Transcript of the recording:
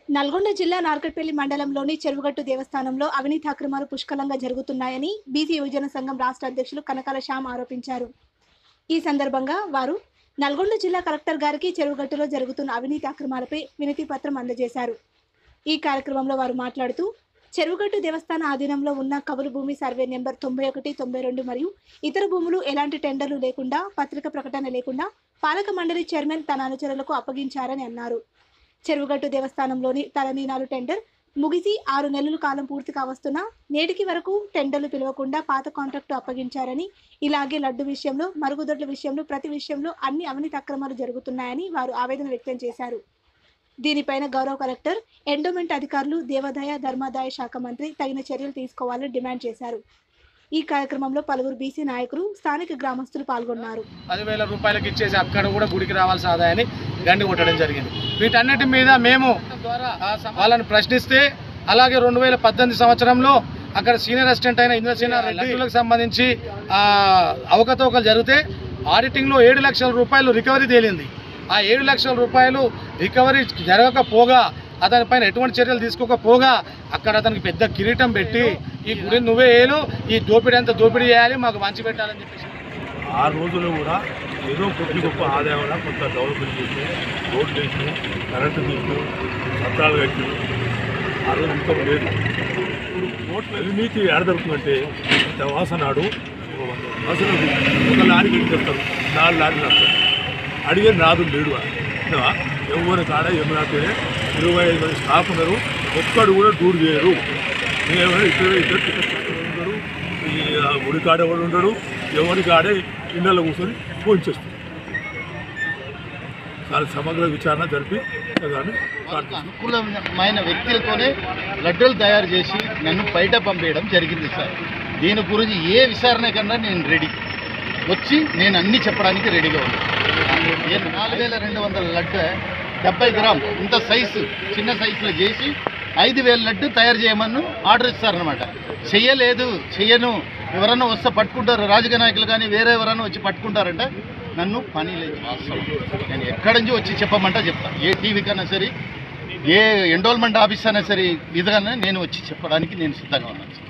నల్గొండ జిల్లా నార్కట్పల్లి మండలంలోని చెరువుగట్టు దేవస్థానంలో అవినీతి అక్రమాలు పుష్కలంగా జరుగుతున్నాయని బీసీ యువజన సంఘం రాష్ట్ర అధ్యక్షులు కనకాల శ్యామ్ ఆరోపించారు ఈ సందర్భంగా వారు నల్గొండ జిల్లా కలెక్టర్ గారికి చెరువుగట్టులో జరుగుతున్న అవినీతి అక్రమాలపై వినతి పత్రం అందజేశారు ఈ కార్యక్రమంలో వారు మాట్లాడుతూ చెరువుగట్టు దేవస్థాన ఆధీనంలో ఉన్న కవులు భూమి సర్వే నెంబర్ తొంభై ఒకటి తొంభై రెండు మరియు ఇతర భూములు ఎలాంటి టెండర్లు లేకుండా పత్రిక ప్రకటన లేకుండా పాలక మండలి చైర్మన్ తన అనుచరులకు అప్పగించారని అన్నారు చెరువుగట్టు దేవస్థానంలోని తలనీనాలు టెండర్ ముగిసి ఆరు నెలల కాలం పూర్తి కావస్తున్నా నేటికి వరకు టెండర్లు పిలవకుండా పాత కాంట్రాక్టు అప్పగించారని ఇలాగే లడ్డు విషయంలో మరుగుదొడ్ల విషయంలో ప్రతి విషయంలో అన్ని అవినీతి అక్రమాలు జరుగుతున్నాయని వారు ఆవేదన వ్యక్తం చేశారు దీనిపైన గౌరవ కలెక్టర్ ఎండోమెంట్ అధికారులు దేవాదాయ ధర్మాదాయ శాఖ మంత్రి తగిన చర్యలు తీసుకోవాలని డిమాండ్ చేశారు ఈ కార్యక్రమంలో పలువురు బీసీ నాయకులు స్థానిక గ్రామస్తులు పాల్గొన్నారు పదివేల రూపాయలకి ఇచ్చేసి అక్కడ కూడా గుడికి రావాల్సిన ఆదాయాన్ని గండి కొట్టడం జరిగింది వీటన్నిటి మీద మేము వాళ్ళని ప్రశ్నిస్తే అలాగే రెండు వేల పద్దెనిమిది సంవత్సరంలో అక్కడ సీనియర్ అసిస్టెంట్ అయిన ఇంద్రసేన రెడ్డిలకు సంబంధించి ఆ, అవకతవకలు జరిగితే ఆడిటింగ్లో ఏడు లక్షల రూపాయలు రికవరీ తేలింది ఆ ఏడు లక్షల రూపాయలు రికవరీ జరగకపోగా అతని పైన ఎటువంటి చర్యలు తీసుకోకపోగా అక్కడ అతనికి పెద్ద కిరీటం పెట్టి ఈ గుడి నువ్వే ఏలు ఈ దోపిడీ అంతా దోపిడీ చేయాలి మాకు మంచి పెట్టాలని చెప్పేసి ఆ రోజుల్లో కూడా ఏదో కొద్ది గొప్ప ఆదాయం వల్ల కొంత డెవలప్మెంట్ చేసి రోడ్లు వేసి కరెంటు తీసి సత్రాలు కట్టి ఆ రోజు ఇన్కమ్ లేదు ఇప్పుడు కోట్ల అవినీతి ఏడదొరుకుతుందంటే వాసనాడు వాసన ఒక లారీ కట్టిస్తారు నాలుగు లారీలు వస్తారు అడిగే నాదు లేడు విన్నావా? ఎవరి కాడ ఏమన్నా ఇరవై ఐదు మంది స్టాఫ్ ఉన్నారు ఒక్కడు కూడా దూరు చేయరు ఏమైనా ఇద్దరు ఇద్దరు టికెట్ తీసుకొని ఉంటారు ఈ ఆ గుడి కాడ ఎవడు ఉండడు ఎవరి కాడే ఇళ్ళలో కూర్చొని ఫోన్ చేస్తారు చాలా సమగ్ర విచారణ జరిపి కానీ వాళ్ళకు అనుకూలమైన వ్యక్తులతోనే లడ్డూలు తయారు చేసి నన్ను బయట పంపేయడం జరిగింది సార్ దీని గురించి ఏ విచారణ కన్నా నేను రెడీ వచ్చి నేను అన్ని చెప్పడానికి రెడీగా ఉన్నాను నేను నాలుగు వేల రెండు వందల లడ్డు డెబ్బై గ్రామ్ ఇంత సైజు చిన్న సైజులో చేసి ఐదు వేల లడ్డు తయారు చేయమని ఆర్డర్ ఇస్తారనమాట చెయ్యలేదు చెయ్యను ఎవరన్నా వస్తే పట్టుకుంటారు రాజకీయ నాయకులు కానీ వేరే ఎవరైనా వచ్చి పట్టుకుంటారంటే నన్ను పని లేదు వాస్తవం నేను ఎక్కడి నుంచి వచ్చి చెప్పమంటా చెప్తాను ఏ టీవీ కన్నా సరే ఏ ఎండోల్మెంట్ ఆఫీస్ అయినా సరే ఇదిగానే నేను వచ్చి చెప్పడానికి నేను సిద్ధంగా ఉన్నాను